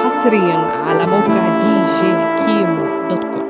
حصريا على موقع دي جي كيمو دوت كوم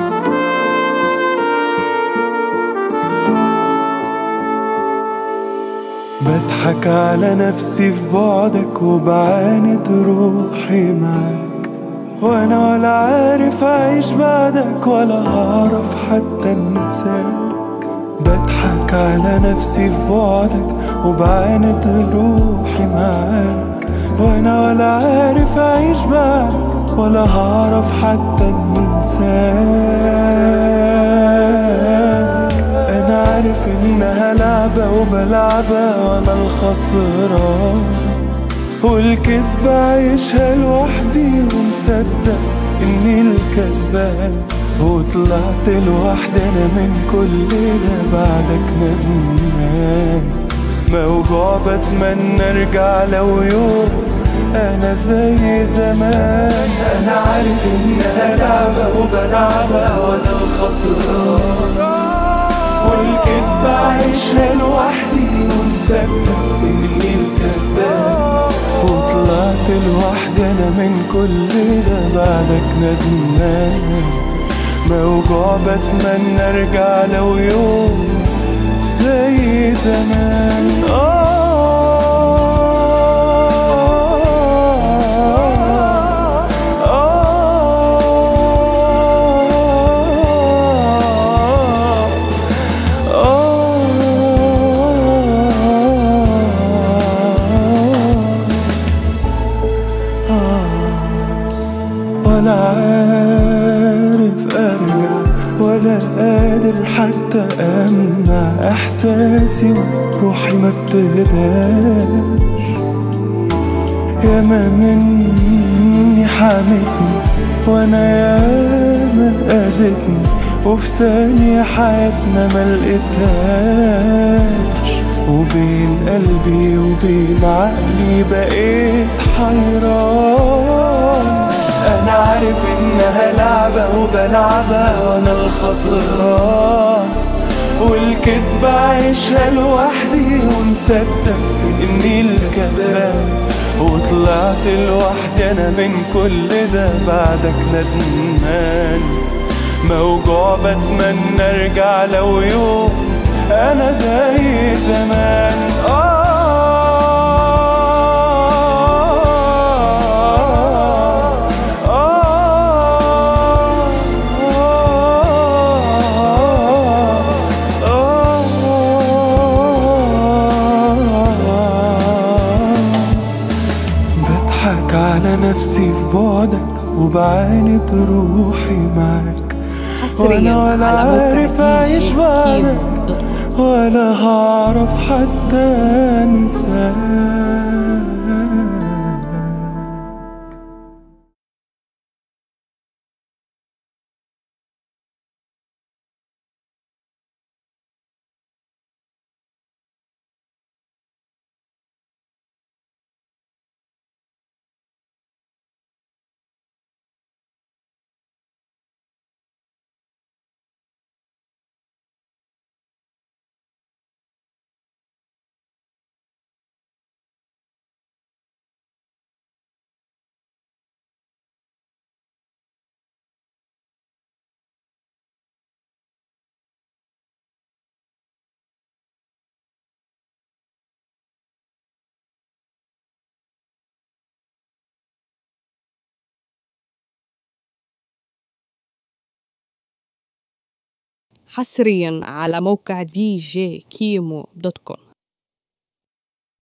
بضحك على نفسي في بعدك وبعاند روحي معاك وانا ولا عارف اعيش بعدك ولا هعرف حتى انساك بضحك على نفسي في بعدك وبعاند روحي معاك وانا ولا عارف اعيش معاك ولا هعرف حتى انساك انا عارف انها لعبة وبلعبها وانا الخسران والكدب عايشها لوحدي ومصدق اني الكسبان وطلعت لوحدي انا من كل ده بعدك ندمان موجوع بتمنى ارجع لو يوم انا زي زمان انا عارف انها لعبة وبلعبها وانا الخسران والكدب عايشها لوحدي ومصدق اني الكسبان وطلعت لوحدي انا من كل ده بعدك ندمان موجوع بتمنى ارجع لو يوم زي زمان آه ولا عارف ارجع ولا قادر حتى امنع احساسي وروحي ما بتهداش ياما مني حامتني وانا ياما اذتني وفي ثانية حياتنا ما لقيتهاش وبين قلبي وبين عقلي بقيت حيران انا عارف انها لعبة وبلعبها وانا الخسران والكدب عايشها لوحدي ومصدق اني الكسبان وطلعت لوحدي انا من كل ده بعدك ندمان موجوع بتمنى ارجع لو يوم انا زي زمان آه بضحك على نفسي في بعدك وبعاند روحي معاك حصريا وأنا ولا على عارف موقع دي أعيش جي بعدك. كيمو دوت كوم ولا هعرف حتى انساك حصريا على موقع دي جي كيمو دوت كوم